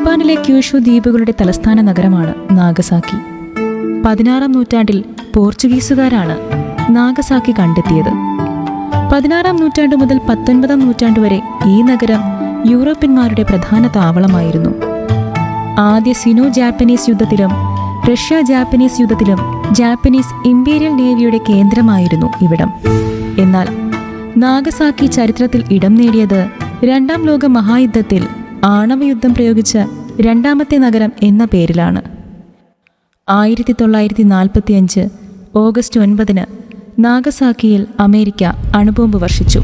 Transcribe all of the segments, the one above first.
ജപ്പാനിലെ ക്യൂഷു ദ്വീപുകളുടെ തലസ്ഥാന നഗരമാണ് നാഗസാക്കി പതിനാറാം നൂറ്റാണ്ടിൽ പോർച്ചുഗീസുകാരാണ് നാഗസാക്കി കണ്ടെത്തിയത് പതിനാറാം നൂറ്റാണ്ട് മുതൽ പത്തൊൻപതാം നൂറ്റാണ്ട് വരെ ഈ നഗരം യൂറോപ്യന്മാരുടെ പ്രധാന താവളമായിരുന്നു ആദ്യ സിനോ ജാപ്പനീസ് യുദ്ധത്തിലും റഷ്യ ജാപ്പനീസ് യുദ്ധത്തിലും ജാപ്പനീസ് ഇമ്പീരിയൽ നേവിയുടെ കേന്ദ്രമായിരുന്നു ഇവിടം എന്നാൽ നാഗസാക്കി ചരിത്രത്തിൽ ഇടം നേടിയത് രണ്ടാം ലോക മഹായുദ്ധത്തിൽ ആണവയുദ്ധം പ്രയോഗിച്ച രണ്ടാമത്തെ നഗരം എന്ന പേരിലാണ് ആയിരത്തി തൊള്ളായിരത്തി നാൽപ്പത്തി അഞ്ച് ഓഗസ്റ്റ് ഒൻപതിന് നാഗസാക്കിയിൽ അമേരിക്ക അണുബോംബ് വർഷിച്ചു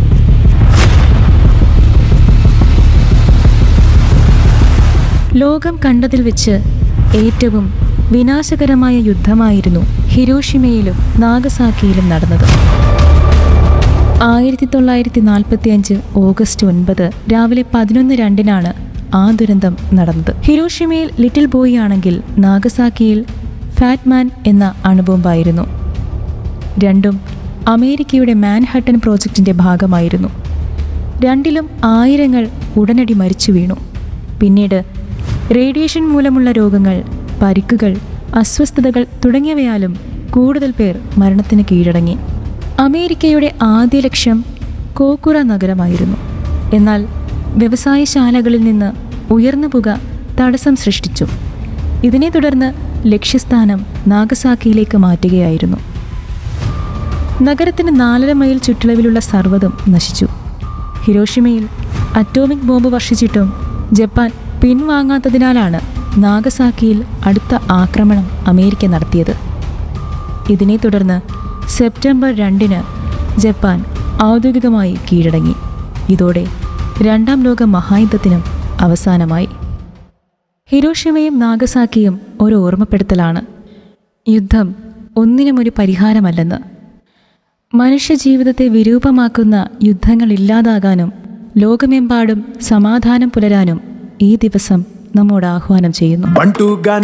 ലോകം കണ്ടതിൽ വെച്ച് ഏറ്റവും വിനാശകരമായ യുദ്ധമായിരുന്നു ഹിരോഷിമയിലും നാഗസാക്കിയിലും നടന്നത് ആയിരത്തി തൊള്ളായിരത്തി നാൽപ്പത്തി അഞ്ച് ഓഗസ്റ്റ് ഒൻപത് രാവിലെ പതിനൊന്ന് രണ്ടിനാണ് ആ ദുരന്തം നടന്നത് ഹിരോഷിമയിൽ ലിറ്റിൽ ബോയ് ആണെങ്കിൽ നാഗസാക്കിയിൽ ഫാറ്റ്മാൻ എന്ന അണുബോംബായിരുന്നു രണ്ടും അമേരിക്കയുടെ മാൻഹട്ടൻ പ്രോജക്റ്റിന്റെ ഭാഗമായിരുന്നു രണ്ടിലും ആയിരങ്ങൾ ഉടനടി മരിച്ചു വീണു പിന്നീട് റേഡിയേഷൻ മൂലമുള്ള രോഗങ്ങൾ പരിക്കുകൾ അസ്വസ്ഥതകൾ തുടങ്ങിയവയാലും കൂടുതൽ പേർ മരണത്തിന് കീഴടങ്ങി അമേരിക്കയുടെ ആദ്യ ലക്ഷ്യം കോക്കുറ നഗരമായിരുന്നു എന്നാൽ വ്യവസായശാലകളിൽ നിന്ന് ഉയർന്ന പുക തടസ്സം സൃഷ്ടിച്ചു ഇതിനെ തുടർന്ന് ലക്ഷ്യസ്ഥാനം നാഗസാക്കിയിലേക്ക് മാറ്റുകയായിരുന്നു നഗരത്തിന് നാലര മൈൽ ചുറ്റളവിലുള്ള സർവ്വതും നശിച്ചു ഹിരോഷിമയിൽ അറ്റോമിക് ബോംബ് വർഷിച്ചിട്ടും ജപ്പാൻ പിൻവാങ്ങാത്തതിനാലാണ് നാഗസാക്കിയിൽ അടുത്ത ആക്രമണം അമേരിക്ക നടത്തിയത് ഇതിനെ തുടർന്ന് സെപ്റ്റംബർ രണ്ടിന് ജപ്പാൻ ഔദ്യോഗികമായി കീഴടങ്ങി ഇതോടെ രണ്ടാം ലോക മഹായുദ്ധത്തിനും അവസാനമായി ഹിരോഷിമയും നാഗസാക്കിയും ഒരു ഓർമ്മപ്പെടുത്തലാണ് യുദ്ധം ഒന്നിനും ഒരു പരിഹാരമല്ലെന്ന് മനുഷ്യജീവിതത്തെ വിരൂപമാക്കുന്ന യുദ്ധങ്ങൾ ഇല്ലാതാകാനും ലോകമെമ്പാടും സമാധാനം പുലരാനും ഈ ദിവസം നമ്മോട് ആഹ്വാനം ചെയ്യുന്നു బంటూ గాని